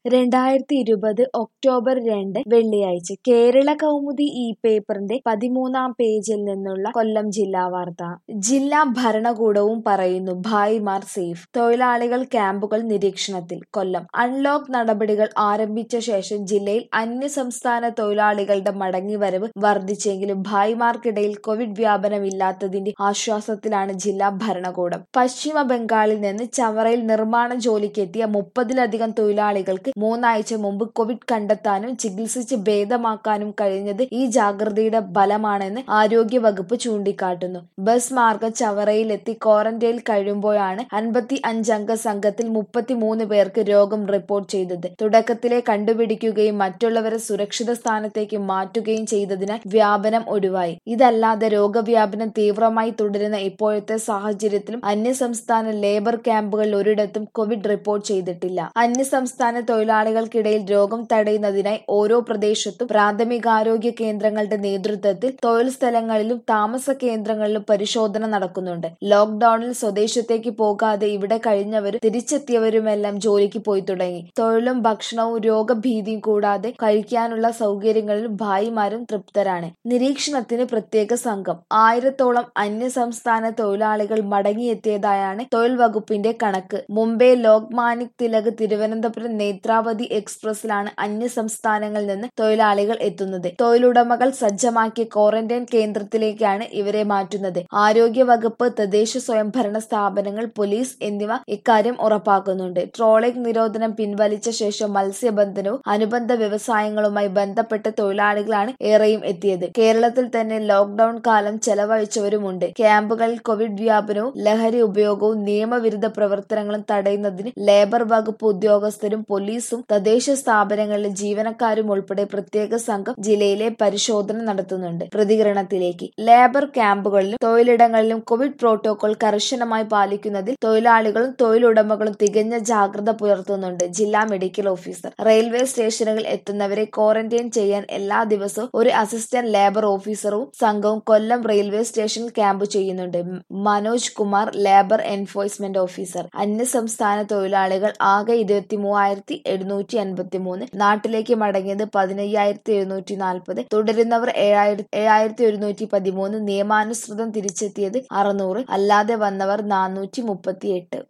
രണ്ടായിരത്തി ഇരുപത് ഒക്ടോബർ രണ്ട് വെള്ളിയാഴ്ച കേരള കൗമുദി ഈ പേപ്പറിന്റെ പതിമൂന്നാം പേജിൽ നിന്നുള്ള കൊല്ലം ജില്ലാ വാർത്ത ജില്ലാ ഭരണകൂടവും പറയുന്നു ഭായിമാർ സേഫ് തൊഴിലാളികൾ ക്യാമ്പുകൾ നിരീക്ഷണത്തിൽ കൊല്ലം അൺലോക്ക് നടപടികൾ ആരംഭിച്ച ശേഷം ജില്ലയിൽ അന്യസംസ്ഥാന തൊഴിലാളികളുടെ മടങ്ങിവരവ് വർദ്ധിച്ചെങ്കിലും ഭായിമാർക്കിടയിൽ കോവിഡ് വ്യാപനമില്ലാത്തതിന്റെ ആശ്വാസത്തിലാണ് ജില്ലാ ഭരണകൂടം പശ്ചിമ ബംഗാളിൽ നിന്ന് ചവറയിൽ നിർമ്മാണ ജോലിക്കെത്തിയ മുപ്പതിലധികം തൊഴിലാളികൾക്ക് മൂന്നാഴ്ച മുമ്പ് കോവിഡ് കണ്ടെത്താനും ചികിത്സിച്ച് ഭേദമാക്കാനും കഴിഞ്ഞത് ഈ ജാഗ്രതയുടെ ഫലമാണെന്ന് ആരോഗ്യ വകുപ്പ് ചൂണ്ടിക്കാട്ടുന്നു ബസ് മാർഗം ചവറയിലെത്തി ക്വാറന്റൈനിൽ കഴിയുമ്പോഴാണ് അൻപത്തി അഞ്ചംഗ സംഘത്തിൽ മുപ്പത്തിമൂന്ന് പേർക്ക് രോഗം റിപ്പോർട്ട് ചെയ്തത് തുടക്കത്തിലെ കണ്ടുപിടിക്കുകയും മറ്റുള്ളവരെ സുരക്ഷിത സ്ഥാനത്തേക്ക് മാറ്റുകയും ചെയ്തതിനാൽ വ്യാപനം ഒഴിവായി ഇതല്ലാതെ രോഗവ്യാപനം തീവ്രമായി തുടരുന്ന ഇപ്പോഴത്തെ സാഹചര്യത്തിലും അന്യസംസ്ഥാന ലേബർ ക്യാമ്പുകളിൽ ഒരിടത്തും കോവിഡ് റിപ്പോർട്ട് ചെയ്തിട്ടില്ല അന്യസംസ്ഥാന തൊഴിലാളികൾക്കിടയിൽ രോഗം തടയുന്നതിനായി ഓരോ പ്രദേശത്തും പ്രാഥമികാരോഗ്യ കേന്ദ്രങ്ങളുടെ നേതൃത്വത്തിൽ തൊഴിൽ സ്ഥലങ്ങളിലും താമസ കേന്ദ്രങ്ങളിലും പരിശോധന നടക്കുന്നുണ്ട് ലോക്ഡൌണിൽ സ്വദേശത്തേക്ക് പോകാതെ ഇവിടെ കഴിഞ്ഞവരും തിരിച്ചെത്തിയവരുമെല്ലാം ജോലിക്ക് പോയി തുടങ്ങി തൊഴിലും ഭക്ഷണവും രോഗഭീതിയും കൂടാതെ കഴിക്കാനുള്ള സൗകര്യങ്ങളിലും ഭായിമാരും തൃപ്തരാണ് നിരീക്ഷണത്തിന് പ്രത്യേക സംഘം ആയിരത്തോളം അന്യസംസ്ഥാന തൊഴിലാളികൾ മടങ്ങിയെത്തിയതായാണ് തൊഴിൽ വകുപ്പിന്റെ കണക്ക് മുംബൈ ലോക്മാനിക് തിലക് തിരുവനന്തപുരം നേത്രാവതി എക്സ്പ്രസിലാണ് അന്യസംസ്ഥാനങ്ങളിൽ നിന്ന് തൊഴിലാളികൾ എത്തുന്നത് തൊഴിലുടമകൾ സജ്ജമാക്കിയ ക്വാറന്റൈൻ കേന്ദ്രത്തിലേക്കാണ് ഇവരെ മാറ്റുന്നത് ആരോഗ്യ വകുപ്പ് തദ്ദേശ സ്വയംഭരണ സ്ഥാപനങ്ങൾ പോലീസ് എന്നിവ ഇക്കാര്യം ഉറപ്പാക്കുന്നുണ്ട് ട്രോളിംഗ് നിരോധനം പിൻവലിച്ച ശേഷം മത്സ്യബന്ധനവും അനുബന്ധ വ്യവസായങ്ങളുമായി ബന്ധപ്പെട്ട തൊഴിലാളികളാണ് ഏറെയും എത്തിയത് കേരളത്തിൽ തന്നെ ലോക്ഡൌൺ കാലം ചെലവഴിച്ചവരുമുണ്ട് ക്യാമ്പുകളിൽ കോവിഡ് വ്യാപനവും ലഹരി ഉപയോഗവും നിയമവിരുദ്ധ പ്രവർത്തനങ്ങളും തടയുന്നതിന് ലേബർ വകുപ്പ് ഉദ്യോഗസ്ഥരും പോലീസും തദ്ദേശ സ്ഥാപനങ്ങളിലെ ജീവനക്കാരും ഉൾപ്പെടെ പ്രത്യേക സംഘം ജില്ലയിലെ പരിശോധന നടത്തുന്നുണ്ട് പ്രതികരണത്തിലേക്ക് ലേബർ ക്യാമ്പുകളിലും തൊഴിലിടങ്ങളിലും കോവിഡ് പ്രോട്ടോകോൾ കർശനമായി പാലിക്കുന്നതിൽ തൊഴിലാളികളും തൊഴിലുടമകളും തികഞ്ഞ ജാഗ്രത പുലർത്തുന്നുണ്ട് ജില്ലാ മെഡിക്കൽ ഓഫീസർ റെയിൽവേ സ്റ്റേഷനുകളിൽ എത്തുന്നവരെ ക്വാറന്റൈൻ ചെയ്യാൻ എല്ലാ ദിവസവും ഒരു അസിസ്റ്റന്റ് ലേബർ ഓഫീസറും സംഘവും കൊല്ലം റെയിൽവേ സ്റ്റേഷനിൽ ക്യാമ്പ് ചെയ്യുന്നുണ്ട് Manoj Kumar labour enforcement officer അന്യസംസ്ഥാന തൊഴിലാളികൾ ആകെ ഇരുപത്തി മൂവായിരത്തി എഴുന്നൂറ്റി അൻപത്തി മൂന്ന് നാട്ടിലേക്ക് മടങ്ങിയത് പതിനയ്യായിരത്തി എഴുന്നൂറ്റി നാൽപ്പത് തുടരുന്നവർ ഏഴായിരത്തി ഏഴായിരത്തി ഒരുന്നൂറ്റി പതിമൂന്ന് നിയമാനുസൃതം തിരിച്ചെത്തിയത് അറുന്നൂറ് അല്ലാതെ വന്നവർ നാനൂറ്റി മുപ്പത്തി എട്ട്